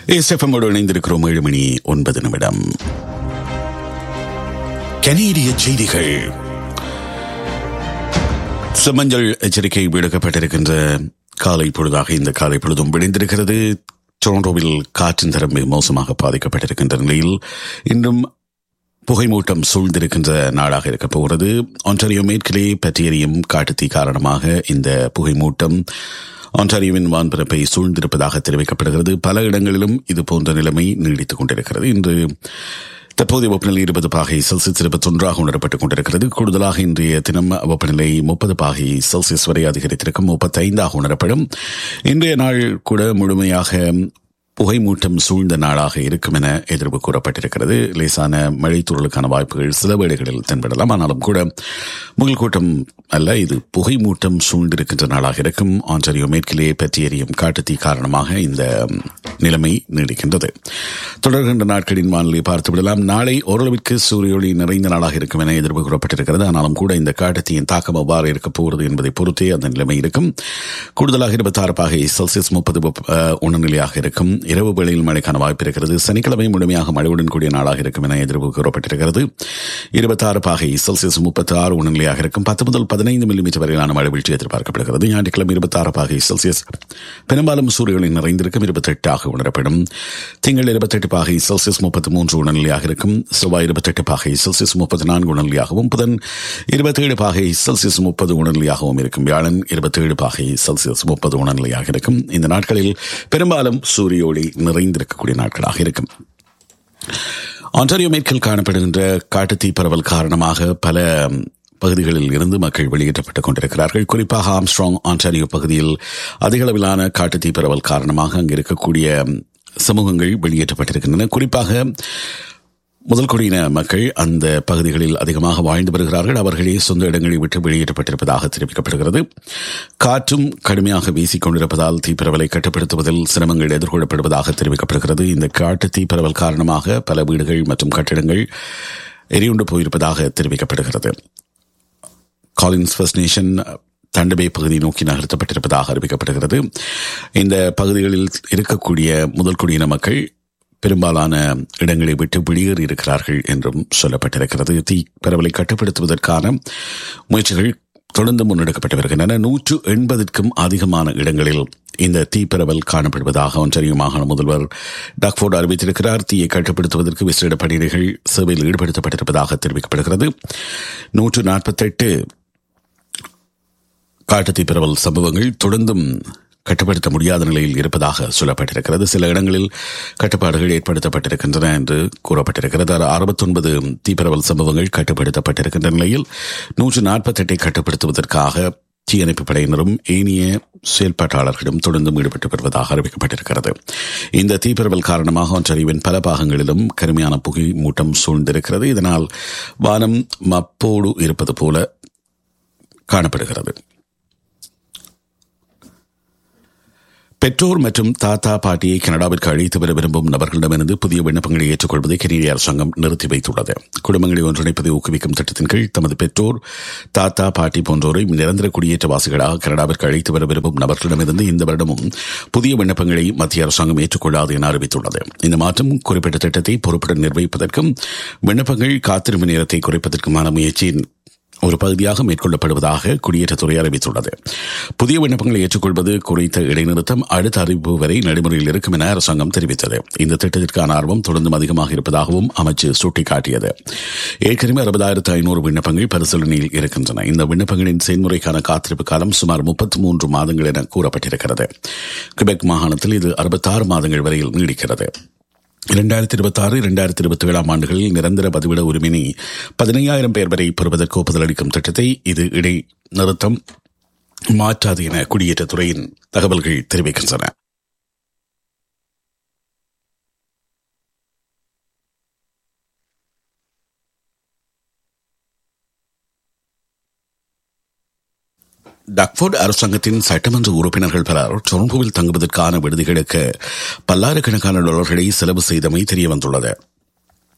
எஸ்எஃப்எம்மோடு இணைந்திருக்கிறோம் ஏழு மணி ஒன்பது நிமிடம் கனேடிய செய்திகள் செம்மஞ்சள் எச்சரிக்கை விடுக்கப்பட்டிருக்கின்ற காலை பொழுதாக இந்த காலை பொழுதும் விளைந்திருக்கிறது டொரண்டோவில் காற்றின் தரம் மிக மோசமாக பாதிக்கப்பட்டிருக்கின்ற நிலையில் இன்றும் புகைமூட்டம் சூழ்ந்திருக்கின்ற நாடாக இருக்க போகிறது ஒன்றாரியோ மேற்கிலே பற்றியறியும் காட்டுத்தீ காரணமாக இந்த புகைமூட்டம் ஆன்டாரியோவின் வான்பரப்பை சூழ்ந்திருப்பதாக தெரிவிக்கப்படுகிறது பல இடங்களிலும் இது போன்ற நிலைமை நீடித்துக் கொண்டிருக்கிறது இன்று தற்போதைய வெப்பநிலை இருபது பாகை செல்சியஸ் இருபத்தொன்றாக உணரப்பட்டுக் கொண்டிருக்கிறது கூடுதலாக இன்றைய தினம் வெப்பநிலை முப்பது பாகை செல்சியஸ் வரை அதிகரித்திருக்கும் முப்பத்தைந்தாக உணரப்படும் இன்றைய நாள் கூட முழுமையாக புகைமூட்டம் சூழ்ந்த நாளாக இருக்கும் என எதிர்ப்பு கூறப்பட்டிருக்கிறது லேசான மழை தூறலுக்கான வாய்ப்புகள் சில வேளைகளில் தென்படலாம் ஆனாலும் கூட முகல் கூட்டம் அல்ல இது புகைமூட்டம் சூழ்ந்திருக்கின்ற நாளாக இருக்கும் ஆன்டரியோ மேற்கிலே பற்றி எறியும் காட்டுத்தீ காரணமாக இந்த நிலைமை நீடிக்கின்றது தொடர்கின்ற நாட்களின் வானிலை பார்த்து விடலாம் நாளை ஓரளவிற்கு சூரிய ஒளி நிறைந்த நாளாக இருக்கும் என எதிர்ப்பு கூறப்பட்டிருக்கிறது ஆனாலும் கூட இந்த காட்டுத்தீயின் தாக்கம் எவ்வாறு இருக்கப் போகிறது என்பதை பொறுத்தே அந்த நிலைமை இருக்கும் கூடுதலாக இருபத்தாறு பாகை செல்சியஸ் முப்பது உணர்நிலையாக இருக்கும் இரவு வேளையில் மழைக்கான வாய்ப்பு இருக்கிறது சனிக்கிழமை முழுமையாக மழையுடன் கூடிய நாளாக இருக்கும் என எதிர்ப்பு கூறப்பட்டிருக்கிறது இருபத்தாறு பாகை செல்சியஸ் முப்பத்தி ஆறு உணர்நிலையாக இருக்கும் பத்து முதல் பதினைந்து மில்லிமீட்டர் வரையிலான மழை வீழ்ச்சி எதிர்பார்க்கப்படுகிறது ஞாயிற்றுக்கிழமை இருபத்தாறு பாகை செல்சியஸ் பெரும்பாலும் சூரியனில் நிறைந்திருக்கும் இருபத்தெட்டாக உணரப்படும் திங்கள் இருபத்தெட்டு பாகை செல்சியஸ் முப்பத்தி மூன்று உணர்நிலையாக இருக்கும் செவ்வாய் இருபத்தெட்டு பாகை செல்சியஸ் முப்பத்தி நான்கு உணர்நிலையாகவும் புதன் இருபத்தேழு பாகை செல்சியஸ் முப்பது உணர்நிலையாகவும் இருக்கும் வியாழன் இருபத்தேழு பாகை செல்சியஸ் முப்பது உணர்நிலையாக இருக்கும் இந்த நாட்களில் பெரும்பாலும் சூரிய ஒளி நிறைந்திருக்கக்கூடிய நாட்களாக இருக்கும் ஆன்டாரியோ மேற்கில் காணப்படுகின்ற காட்டுத்தீ பரவல் காரணமாக பல பகுதிகளில் இருந்து மக்கள் வெளியேற்றப்பட்டுக் கொண்டிருக்கிறார்கள் குறிப்பாக ஆம்ஸ்ட்ராங் ஆன்டாரியோ பகுதியில் அதிக அளவிலான காட்டுத்தீ பரவல் காரணமாக அங்கு இருக்கக்கூடிய சமூகங்கள் வெளியேற்றப்பட்டிருக்கின்றன குறிப்பாக முதல் குடியின மக்கள் அந்த பகுதிகளில் அதிகமாக வாழ்ந்து வருகிறார்கள் அவர்களே சொந்த இடங்களை விட்டு வெளியேற்றப்பட்டிருப்பதாக தெரிவிக்கப்படுகிறது காற்றும் கடுமையாக வீசிக் கொண்டிருப்பதால் தீப்பரவலை கட்டுப்படுத்துவதில் சிரமங்கள் எதிர்கொள்ளப்படுவதாக தெரிவிக்கப்படுகிறது இந்த காட்டு தீப்பரவல் காரணமாக பல வீடுகள் மற்றும் கட்டிடங்கள் எரியுண்டு போயிருப்பதாக தெரிவிக்கப்படுகிறது காலின்ஸ் ஃபர்ஸ்ட் நேஷன் தண்டபே பகுதி நோக்கி நகர்த்தப்பட்டிருப்பதாக அறிவிக்கப்படுகிறது இந்த பகுதிகளில் இருக்கக்கூடிய முதல் குடியின மக்கள் பெரும்பாலான இடங்களை விட்டு வெளியேறி இருக்கிறார்கள் என்றும் சொல்லப்பட்டிருக்கிறது தீ பரவலை கட்டுப்படுத்துவதற்கான முயற்சிகள் தொடர்ந்து முன்னெடுக்கப்பட்டு வருகின்றன நூற்று எண்பதுக்கும் அதிகமான இடங்களில் இந்த தீப்பரவல் காணப்படுவதாக ஒன்றிய மாகாண முதல்வர் டாக்ஃபோர்டு அறிவித்திருக்கிறார் தீயை கட்டுப்படுத்துவதற்கு விசேட பணியினைகள் சேவையில் ஈடுபடுத்தப்பட்டிருப்பதாக தெரிவிக்கப்படுகிறது நூற்று நாற்பத்தெட்டு காட்டுத்தீ பரவல் சம்பவங்கள் தொடர்ந்தும் கட்டுப்படுத்த முடியாத நிலையில் இருப்பதாக சொல்லப்பட்டிருக்கிறது சில இடங்களில் கட்டுப்பாடுகள் ஏற்படுத்தப்பட்டிருக்கின்றன என்று கூறப்பட்டிருக்கிறது அறுபத்தொன்பது தீப்பரவல் சம்பவங்கள் கட்டுப்படுத்தப்பட்டிருக்கின்ற நிலையில் நூற்று நாற்பத்தெட்டை கட்டுப்படுத்துவதற்காக தீயணைப்பு படையினரும் ஏனைய செயல்பாட்டாளர்களும் தொடர்ந்து ஈடுபட்டு வருவதாக அறிவிக்கப்பட்டிருக்கிறது இந்த தீப்பரவல் காரணமாக ஒன்றறிவின் பல பாகங்களிலும் கருமையான புகை மூட்டம் சூழ்ந்திருக்கிறது இதனால் வானம் மப்போடு இருப்பது போல காணப்படுகிறது பெற்றோர் மற்றும் தாத்தா பாட்டியை கனடாவிற்கு அழைத்து வர விரும்பும் நபர்களிடமிருந்து புதிய விண்ணப்பங்களை ஏற்றுக்கொள்வதை கனேடிய அரசாங்கம் நிறுத்தி வைத்துள்ளது குடும்பங்களை ஒன்றிணைப்பதை ஊக்குவிக்கும் திட்டத்தின் கீழ் தமது பெற்றோர் தாத்தா பாட்டி போன்றோரை நிரந்தர குடியேற்றவாசிகளாக கனடாவிற்கு அழைத்து வர விரும்பும் நபர்களிடமிருந்து இந்த வருடமும் புதிய விண்ணப்பங்களை மத்திய அரசாங்கம் ஏற்றுக்கொள்ளாது என அறிவித்துள்ளது இந்த மாற்றம் குறிப்பிட்ட திட்டத்தை பொறுப்புடன் நிர்வகிப்பதற்கும் விண்ணப்பங்கள் காத்திருப்பு நேரத்தை குறைப்பதற்குமான முயற்சியின் ஒரு பகுதியாக மேற்கொள்ளப்படுவதாக குடியேற்றத்துறை அறிவித்துள்ளது புதிய விண்ணப்பங்களை ஏற்றுக்கொள்வது குறித்த இடைநிறுத்தம் அடுத்த அறிவிப்பு வரை நடைமுறையில் இருக்கும் என அரசாங்கம் தெரிவித்தது இந்த திட்டத்திற்கான ஆர்வம் தொடர்ந்தும் அதிகமாக இருப்பதாகவும் அமைச்சு சுட்டிக்காட்டியது ஏற்கனவே அறுபதாயிரத்து ஐநூறு விண்ணப்பங்கள் பரிசீலனையில் இருக்கின்றன இந்த விண்ணப்பங்களின் செயல்முறைக்கான காத்திருப்பு காலம் சுமார் முப்பத்தி மூன்று மாதங்கள் என கூறப்பட்டிருக்கிறது கிபெக் மாகாணத்தில் இது அறுபத்தாறு மாதங்கள் வரையில் நீடிக்கிறது இரண்டாயிரத்தி இருபத்தி ஆறு இரண்டாயிரத்தி இருபத்தி ஏழாம் ஆண்டுகளில் நிரந்தர பதிவிட உரிமையை பதினையாயிரம் பேர் வரை பெறுவதற்கு ஒப்புதல் அளிக்கும் திட்டத்தை இது இடை நிறுத்தம் மாற்றாது என குடியேற்றத்துறையின் தகவல்கள் தெரிவிக்கின்றன டக்ஃபோர்ட் அரசாங்கத்தின் சட்டமன்ற உறுப்பினர்கள் பலர் டொரண்டோவில் தங்குவதற்கான விடுதிகளுக்கு பல்லாயிரக்கணக்கான டாலர்களை செலவு செய்தமை தெரியவந்துள்ளது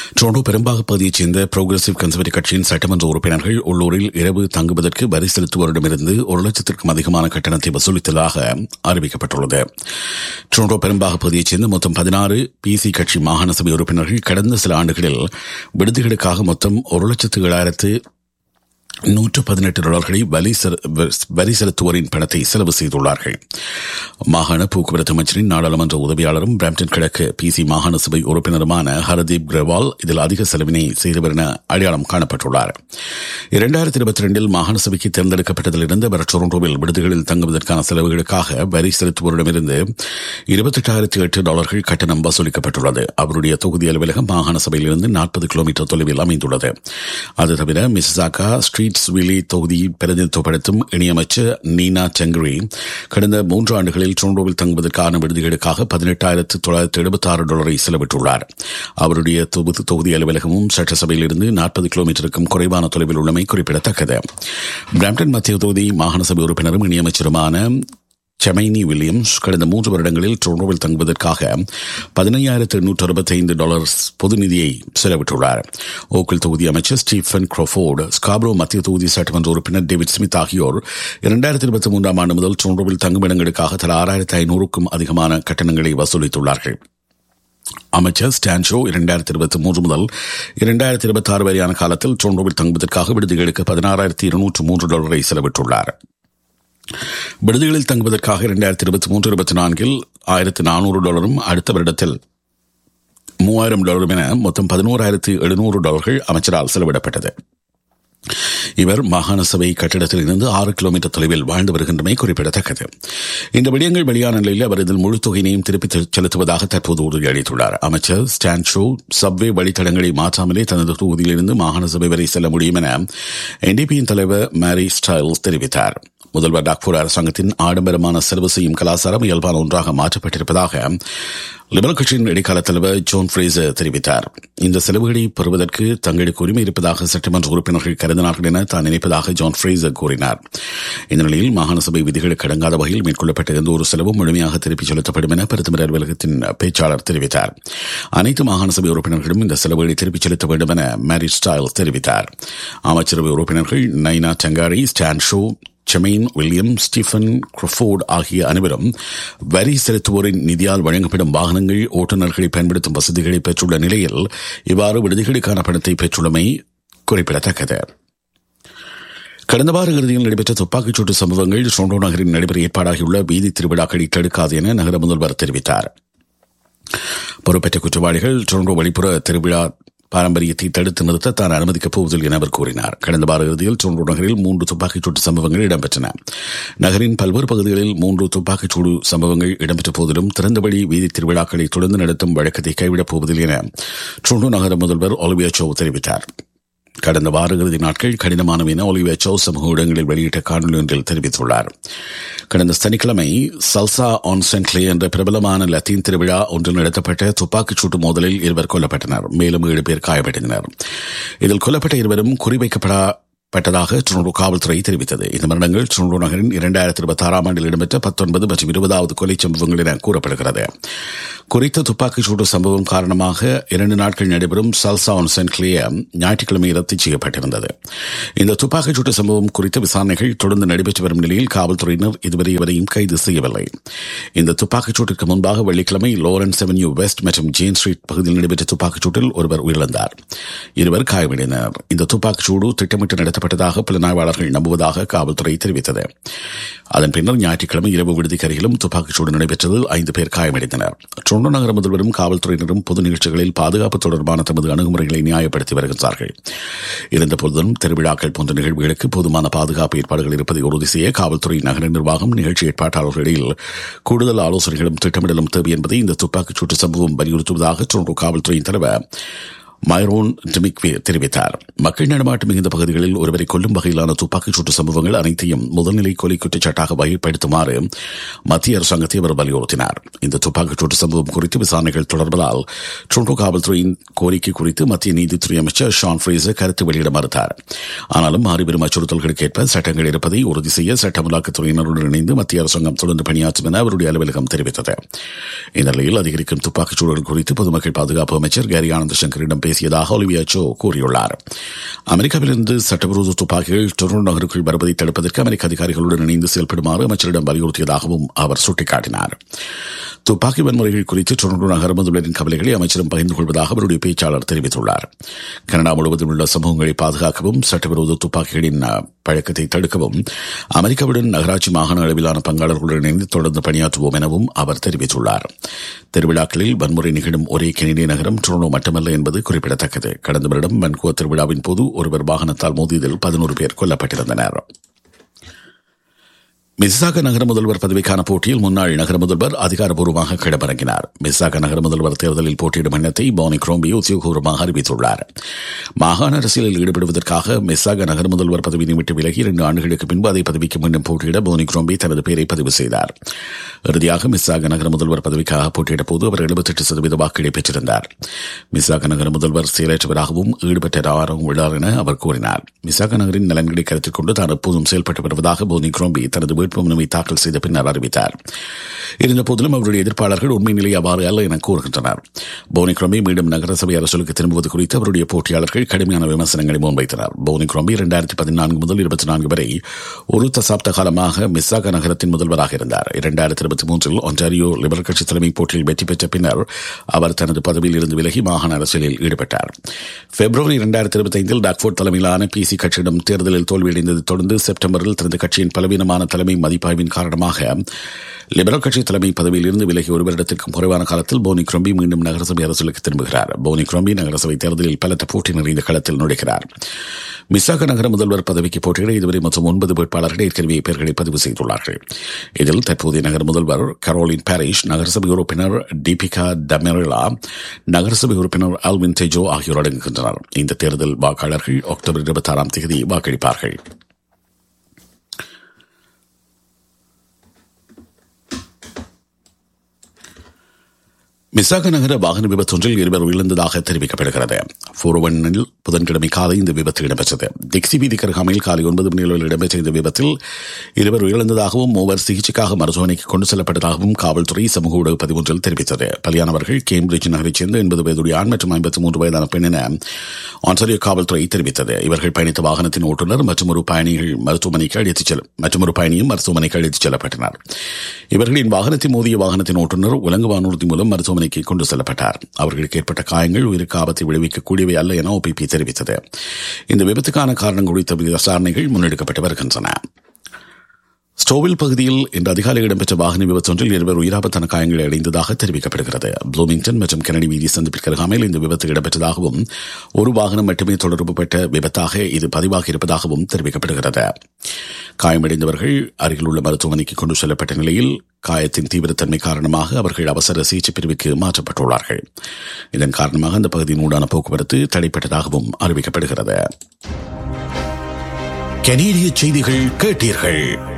டொரண்டோ பெரும்பாக பகுதியைச் சேர்ந்த புரோகிரசிவ் கன்சர்வேட்டிவ் கட்சியின் சட்டமன்ற உறுப்பினர்கள் உள்ளூரில் இரவு தங்குவதற்கு வரி செலுத்துவோரிடமிருந்து ஒரு லட்சத்திற்கும் அதிகமான கட்டணத்தை வசூலித்ததாக அறிவிக்கப்பட்டுள்ளது டொரண்டோ பெரும்பாக பகுதியைச் சேர்ந்த மொத்தம் பதினாறு பிசி கட்சி மாகாண சபை உறுப்பினர்கள் கடந்த சில ஆண்டுகளில் விடுதிகளுக்காக மொத்தம் ஒரு லட்சத்து ஏழாயிரத்து நூற்று பதினெட்டு டாலர்களை வரி செலுத்துவோரின் பணத்தை செலவு செய்துள்ளார்கள் மாகாண போக்குவரத்து அமைச்சரின் நாடாளுமன்ற உதவியாளரும் பிராம்டன் கிழக்கு பிசி மாகாண சபை உறுப்பினருமான ஹரதீப் கிரவால் இதில் அதிக செலவினை செய்தவர் என அடையாளம் காணப்பட்டுள்ளார் இரண்டாயிரத்தி இருபத்தி ரெண்டில் மாகாண சபைக்கு தேர்ந்தெடுக்கப்பட்டதிலிருந்து அவர் டொரண்டோவில் விடுதிகளில் தங்குவதற்கான செலவுகளுக்காக வரி செலுத்துவோரிடமிருந்து இருபத்தெட்டாயிரத்தி எட்டு டாலர்கள் கட்டணம் வசூலிக்கப்பட்டுள்ளது அவருடைய தொகுதி அலுவலகம் மாகாண சபையிலிருந்து நாற்பது கிலோமீட்டர் தொலைவில் அமைந்துள்ளது அது தவிர மிசிசாகா ஸ்ட்ரீட் ஸ்வீலி தொகுதியை பிரதிநிதித்துவப்படுத்தும் இணையமைச்சர் நீனா செங்கரி கடந்த மூன்று ஆண்டுகளில் டொரண்டோவில் தங்குவதற்கான விடுதிகளுக்காக பதினெட்டாயிரத்து தொள்ளாயிரத்து எழுபத்தி ஆறு டாலரை செலவிட்டுள்ளார் அவருடைய தொகுதி அலுவலகமும் சட்டசபையிலிருந்து நாற்பது கிலோமீட்டருக்கும் குறைவான தொலைவில் உள்ளமை குறிப்பிடத்தக்கது பிராம்டன் மத்திய தொகுதி மாகாண சபை உறுப்பினரும் இணையமைச்சருமான செமைனி வில்லியம்ஸ் கடந்த மூன்று வருடங்களில் டொரண்டோவில் தங்குவதற்காக பதினையாயிரத்து எண்ணூற்று அறுபத்தி ஐந்து டாலர்ஸ் பொது நிதியை செலவிட்டுள்ளார் ஓக்கல் தொகுதி அமைச்சர் ஸ்டீஃபன் குரோஃபோர்டு ஸ்காப்ரோ மத்திய தொகுதி சட்டமன்ற உறுப்பினர் டேவிட் ஸ்மித் ஆகியோர் இரண்டாயிரத்தி இருபத்தி மூன்றாம் ஆண்டு முதல் டொரண்டோவில் தங்குமிடங்களுக்காக தலா ஆறாயிரத்து ஐநூறுக்கும் அதிகமான கட்டணங்களை வசூலித்துள்ளார்கள் அமைச்சர் ஸ்டான்ஷோ இரண்டாயிரத்தி இருபத்தி மூன்று முதல் இரண்டாயிரத்தி இருபத்தி ஆறு வரையான காலத்தில் டொரண்டோவில் தங்குவதற்காக விடுதிகளுக்கு பதினாறாயிரத்தி இருநூற்று மூன்று டாலரை செலவிட்டுள்ளார் விடுதிகளில் தங்குவதற்காக இரண்டாயிரத்தி இருபத்தி மூன்று இருபத்தி நான்கில் ஆயிரத்தி நானூறு டாலரும் அடுத்த வருடத்தில் மூவாயிரம் டாலரும் என மொத்தம் பதினோராயிரத்து எழுநூறு டாலர்கள் அமைச்சரால் செலவிடப்பட்டது இவர் மாகாண சபை கட்டிடத்தில் இருந்து ஆறு கிலோமீட்டர் தொலைவில் வாழ்ந்து வருகின்றமை குறிப்பிடத்தக்கது இந்த விடயங்கள் வெளியான நிலையில் அவர் இதில் முழு தொகையினையும் திருப்பி செலுத்துவதாக தற்போது உறுதியளித்துள்ளார் அமைச்சர் ஸ்டான்ஷோ சப்வே வழித்தடங்களை மாற்றாமலே தனது தொகுதியிலிருந்து மாகாண சபை வரை செல்ல முடியும் என என்டிபியின் தலைவர் மேரி ஸ்டைல்ஸ் தெரிவித்தார் முதல்வர் டாக்பூர் அரசாங்கத்தின் ஆடம்பரமான செலவு செய்யும் கலாச்சாரம் இயல்பான ஒன்றாக மாற்றப்பட்டிருப்பதாக லிபரல் கட்சியின் இடைக்கால தலைவர் ஜோன் ஃப்ரேசர் தெரிவித்தார் இந்த செலவுகளை பெறுவதற்கு தங்களுக்கு உரிமை இருப்பதாக சட்டமன்ற உறுப்பினர்கள் கருதினார்கள் என தான் நினைப்பதாக ஜான் ஃப்ரேசர் கூறினார் இந்த நிலையில் மாகாண சபை விதிகளுக்கு அடங்காத வகையில் மேற்கொள்ளப்பட்ட எந்த ஒரு செலவும் முழுமையாக திருப்பிச் செலுத்தப்படும் என பிரதமர் அலுவலகத்தின் பேச்சாளர் தெரிவித்தார் அனைத்து மாகாண சபை உறுப்பினர்களும் இந்த செலவுகளை திருப்பிச் செலுத்த வேண்டும் என மேரி ஸ்டைல்ஸ் தெரிவித்தார் அமைச்சரவை உறுப்பினர்கள் Naina Dangari Stan Shaw Semaine William Stephen Crawford ஆகிய அனைவரும் வரி செலுத்துவோரின் நிதியால் வழங்கப்படும் வாகனங்கள் ஓட்டுநர்களை பயன்படுத்தும் வசதிகளை பெற்றுள்ள நிலையில் இவ்வாறு விடுதிகளுக்கான பணத்தை பெற்றுள்ளமை குறிப்பிடத்தக்கது கடந்த வார இறுதியில் நடைபெற்ற துப்பாக்கிச்சூட்டு சம்பவங்கள் டொரண்டோ நகரில் நடைபெற ஏற்பாடாகியுள்ள வீதி திருவிழாக்களை தடுக்காது என நகர முதல்வர் தெரிவித்தார் பொறுப்பேற்ற குற்றவாளிகள் டொரண்டோ வெளிப்புற திருவிழா பாரம்பரியத்தை தடுத்து நிறுத்த தான் அனுமதிக்கப் போவதில்லை என அவர் கூறினார் கடந்த வார இறுதியில் டொரண்டோ நகரில் மூன்று துப்பாக்கிச்சூட்டு சம்பவங்கள் இடம்பெற்றன நகரின் பல்வேறு பகுதிகளில் மூன்று துப்பாக்கிச்சூடு சம்பவங்கள் இடம்பெற்ற போதிலும் திறந்தவெளி வீதி திருவிழாக்களை தொடர்ந்து நடத்தும் வழக்கத்தை கைவிடப் போவதில்லை என டொரண்டோ நகர முதல்வர் ஒலிவியா சோ தெரிவித்தார் கடந்த வார இறுதி நாட்கள் கடினமானவை என ஒலிவியா சோ சமூக இடங்களில் வெளியிட்ட காணொலி ஒன்றில் தெரிவித்துள்ளார் கடந்த சனிக்கிழமை சல்சா ஆன் சென்ட்லே என்ற பிரபலமான லத்தீன் திருவிழா ஒன்றில் நடத்தப்பட்ட துப்பாக்கிச்சூட்டு மோதலில் இருவர் கொல்லப்பட்டனர் மேலும் ஏழு பேர் காயமடைந்தனர் இதில் கொல்லப்பட்ட இருவரும் குறிவைக்கப்படா பட்டதாக டொரண்டோ காவல்துறை தெரிவித்தது இந்த மரணங்கள் டொரண்டோ நகரின் இரண்டாயிரத்தி இருபத்தி ஆறாம் ஆண்டில் இடம்பெற்ற பத்தொன்பது மற்றும் இருபதாவது கொலை சம்பவங்கள் என கூறப்படுகிறது குறித்த துப்பாக்கிச்சூடு சம்பவம் காரணமாக இரண்டு நாட்கள் நடைபெறும் சல்சா ஆன் சென்ட்லிய ஞாயிற்றுக்கிழமை ரத்து செய்யப்பட்டிருந்தது இந்த துப்பாக்கிச்சூட்டு சம்பவம் குறித்த விசாரணைகள் தொடர்ந்து நடைபெற்று வரும் நிலையில் காவல்துறையினர் இதுவரை எவரையும் கைது செய்யவில்லை இந்த துப்பாக்கிச்சூட்டிற்கு முன்பாக வெள்ளிக்கிழமை லோரன்ஸ் அவென்யூ வெஸ்ட் மற்றும் ஜேன் ஸ்ட்ரீட் பகுதியில் நடைபெற்ற துப்பாக்கிச்சூட்டில் ஒருவர் உயிரிழந்தார் இருவர் காயமடைந்தனர் இந்த துப்பாக்கிச்சூடு திட்டமிட்டு நடத்தப்பட்டதாக புலனாய்வாளர்கள் நம்புவதாக காவல்துறை தெரிவித்தது அதன் பின்னர் ஞாயிற்றுக்கிழமை இரவு விடுதிக்கு அருகிலும் துப்பாக்கிச்சூடு நடைபெற்றதில் ஐந்து பேர் காயமடைந்தனர் டொரண்டோ நகர முதல்வரும் காவல்துறையினரும் பொது நிகழ்ச்சிகளில் பாதுகாப்பு தொடர்பான தமது அணுகுமுறைகளை நியாயப்படுத்தி வருகின்றார்கள் இருந்தபோதிலும் திருவிழாக்கள் போன்ற நிகழ்வுகளுக்கு போதுமான பாதுகாப்பு ஏற்பாடுகள் இருப்பதை உறுதி செய்ய காவல்துறை நகர நிர்வாகம் நிகழ்ச்சி ஏற்பாட்டாளர்களிடையில் கூடுதல் ஆலோசனைகளும் திட்டமிடலும் தேவை என்பதை இந்த துப்பாக்கிச்சூட்டு சம்பவம் வலியுறுத்துவதாக டொரண்டோ காவல்துறையின் தலைவர் மைரோன் டிமிக்வே தெரிவித்தார் மக்கள் நடமாட்டம் மிகுந்த பகுதிகளில் ஒருவரை கொல்லும் வகையிலான துப்பாக்கிச்சூட்டு சம்பவங்கள் அனைத்தையும் முதல்நிலை கொலை குற்றச்சாட்டாக வகைப்படுத்துமாறு மத்திய அரசாங்கத்தை அவர் வலியுறுத்தினார் இந்த துப்பாக்கிச்சூட்டு சம்பவம் குறித்து விசாரணைகள் தொடர்வதால் டொரண்டோ காவல்துறையின் கோரிக்கை குறித்து மத்திய நீதித்துறை அமைச்சர் ஷான் ஃப்ரேசர் கருத்து வெளியிட மறுத்தார் ஆனாலும் மாறிவரும் அச்சுறுத்தல்களுக்கேற்ப சட்டங்கள் இருப்பதை உறுதி செய்ய சட்ட அமலாக்கத்துறையினருடன் இணைந்து மத்திய அரசாங்கம் தொடர்ந்து பணியாற்றும் என அவருடைய அலுவலகம் தெரிவித்தது இந்நிலையில் அதிகரிக்கும் துப்பாக்கிச்சூழல் குறித்து பொதுமக்கள் பாதுகாப்பு அமைச்சர் கேரி ஆனந்த சங்கரிடம் பேசியதாக ஒலிவியா சோ கூறியுள்ளார் அமெரிக்காவிலிருந்து சட்டவிரோத துப்பாக்கிகள் டொரண்டோ நகருக்குள் வருவதை தடுப்பதற்கு அமெரிக்க அதிகாரிகளுடன் இணைந்து செயல்படுமாறு அமைச்சரிடம் வலியுறுத்தியதாகவும் அவர் சுட்டிக்காட்டினார் துப்பாக்கி வன்முறைகள் குறித்து டொரண்டோ நகர முதல்வரின் கவலைகளை அமைச்சரும் பகிர்ந்து கொள்வதாக அவருடைய பேச்சாளர் தெரிவித்துள்ளார் கனடா முழுவதும் உள்ள சமூகங்களை பாதுகாக்கவும் சட்டவிரோத துப்பாக்கிகளின் பழக்கத்தை தடுக்கவும் அமெரிக்காவுடன் நகராட்சி மாகாண அளவிலான பங்காளர்களுடன் இணைந்து தொடர்ந்து பணியாற்றுவோம் எனவும் அவர் தெரிவித்துள்ளார் திருவிழாக்களில் வன்முறை நிகழும் ஒரே கெனடிய நகரம் டொரண்டோ மட்டுமல்ல என்பது குறிப்பிடத்தக்கது கடந்த வருடம் வன்கூவர் திருவிழாவின் போது ஒருவர் வாகனத்தால் மோதியதில் பதினோரு பேர் கொல்லப்பட்டிருந்தனர் மிஸ்ஸாக நகர முதல்வர் பதவிக்கான போட்டியில் முன்னாள் நகர முதல்வர் அதிகாரப்பூர்வமாக களமிறங்கினார் மிஸ்ஸாக நகர முதல்வர் தேர்தலில் போட்டியிடும் எண்ணத்தை போனி குரோம்பி உத்தியோகபூர்வமாக அறிவித்துள்ளார் மாகாண அரசியலில் ஈடுபடுவதற்காக மிஸ்ஸாக நகர முதல்வர் பதவியை விட்டு விலகி இரண்டு ஆண்டுகளுக்கு பின்பு அதை பதவிக்கு மீண்டும் போட்டியிட போனி குரோம்பி தனது பெயரை பதிவு செய்தார் இறுதியாக மிஸ்ஸாக நகர முதல்வர் பதவிக்காக போட்டியிட்ட போது அவர் எழுபத்தெட்டு சதவீத வாக்குகளை பெற்றிருந்தார் மிஸ்ஸாக நகர முதல்வர் செயலற்றவராகவும் ஈடுபட்டவராகவும் உள்ளார் என அவர் கூறினார் மிஸ்ஸாக நகரின் நலன்களை கருத்தில் கொண்டு தான் எப்போதும் செயல்பட்டு வருவதாக போனி குரோம்பி தனது வேட்புமனுவை தாக்கல் செய்த பின்னர் அறிவித்தார் இருந்தபோதிலும் அவருடைய எதிர்ப்பாளர்கள் உண்மை நிலை அவ்வாறு அல்ல என கூறுகின்றனர் போனி குரோம்பி மீண்டும் நகரசபை அரசுக்கு திரும்புவது குறித்து அவருடைய போட்டியாளர்கள் கடுமையான விமர்சனங்களை முன்வைத்தனர் போனி குரோம்பி இரண்டாயிரத்தி பதினான்கு முதல் இருபத்தி நான்கு வரை ஒரு தசாப்த காலமாக மிஸ்ஸாக நகரத்தின் முதல்வராக இருந்தார் இரண்டாயிரத்தி இருபத்தி மூன்றில் ஒன்டாரியோ லிபரல் கட்சி தலைமை போட்டியில் வெற்றி பெற்ற பின்னர் அவர் தனது பதவியில் இருந்து விலகி மாகாண அரசியலில் ஈடுபட்டார் பிப்ரவரி இரண்டாயிரத்தி இருபத்தி ஐந்தில் டாக்ஃபோர்ட் தலைமையிலான பிசி கட்சியிடம் தேர்தலில் தோல்வியடைந்ததை தொடர்ந்து செப்டம்பரில் தனது கட்சியின் பலவீனமான தலைமை மதிப்பாய்வின் காரணமாக லிபரல் கட்சி தலைமை பதவியில் இருந்து விலகி ஒரு வருடத்திற்கும் குறைவான காலத்தில் போனி குரோம்பி மீண்டும் நகரசபை அரசுக்கு திரும்புகிறார் போனி குரோம்பி நகரசபை தேர்தலில் பலத்த போட்டி நிறைந்த களத்தில் நுழைகிறார் மிஸ்ஸாக நகர முதல்வர் பதவிக்கு போட்டியிட இதுவரை மொத்தம் ஒன்பது வேட்பாளர்கள் ஏற்கனவே பெயர்களை பதிவு செய்துள்ளார்கள் இதில் தற்போதைய நகர முதல்வர் கரோலின் பாரிஷ் நகரசபை உறுப்பினர் தீபிகா டமெரிலா நகரசபை உறுப்பினர் ஆல்வின் தெஜோ ஆகியோர் அடங்குகின்றனர் இந்த தேர்தல் வாக்காளர்கள் அக்டோபர் இருபத்தி ஆறாம் தேதி வாக்களிப்பார்கள் மிசாக நகர வாகன விபத்தொன்றில் இருவர் உயிரிழந்ததாக தெரிவிக்கப்படுகிறது ஃபோர்வனில் புதன்கிழமை காலை இந்த விபத்து இடம்பெற்றது டிக்சி வீதி கருகாமையில் காலை ஒன்பது மணி அளவில் இடம்பெற்ற இந்த விபத்தில் இருவர் உயிரிழந்ததாகவும் மூவர் சிகிச்சைக்காக மருத்துவமனைக்கு கொண்டு செல்லப்பட்டதாகவும் காவல்துறை சமூக ஊடக பதிவொன்றில் தெரிவித்தது பலியானவர்கள் கேம்பிரிட்ஜ் நகரைச் சேர்ந்த எண்பது வயதுடைய ஆண் மற்றும் ஐம்பத்தி மூன்று வயதான பெண் என ஆன்சரியோ காவல்துறை தெரிவித்தது இவர்கள் பயணித்த வாகனத்தின் ஓட்டுநர் மற்றும் ஒரு பயணிகள் மருத்துவமனைக்கு அழைத்துச் செல்ல மற்றும் ஒரு பயணியும் மருத்துவமனைக்கு அழைத்துச் செல்லப்பட்டனர் இவர்களின் வாகனத்தை மோதிய வாகனத்தின் ஓட்டுநர் உலங்கு வானூர்தி மூலம் மருத்துவமனை மருத்துவமனைக்கு கொண்டு செல்லப்பட்டார் அவர்களுக்கு ஏற்பட்ட காயங்கள் உயிருக்கு ஆபத்தை விளைவிக்கக்கூடியவை அல்ல என ஓபிபி தெரிவித்தது இந்த விபத்துக்கான காரணம் குறித்த விசாரணைகள் முன்னெடுக்கப்பட்டு வருகின்றன ஸ்டோவில் பகுதியில் இன்று அதிகாலை இடம்பெற்ற வாகன விபத்தொன்றில் இருவர் உயிராபத்தான காயங்களை அடைந்ததாக தெரிவிக்கப்படுகிறது ப்ளூமிங்டன் மற்றும் கெனடி வீதி சந்திப்பிற்கு அருகாமையில் இந்த விபத்து இடம்பெற்றதாகவும் ஒரு வாகனம் மட்டுமே தொடர்புபட்ட விபத்தாக இது பதிவாகி இருப்பதாகவும் தெரிவிக்கப்படுகிறது காயமடைந்தவர்கள் அருகில் உள்ள மருத்துவமனைக்கு கொண்டு செல்லப்பட்ட நிலையில் காயத்தின் தீவிரத்தன்மை காரணமாக அவர்கள் அவசர சிகிச்சை பிரிவுக்கு மாற்றப்பட்டுள்ளார்கள் இதன் காரணமாக அந்த பகுதியின் ஊடான போக்குவரத்து தடைப்பட்டதாகவும் அறிவிக்கப்படுகிறது கனேடிய செய்திகள் கேட்டீர்கள்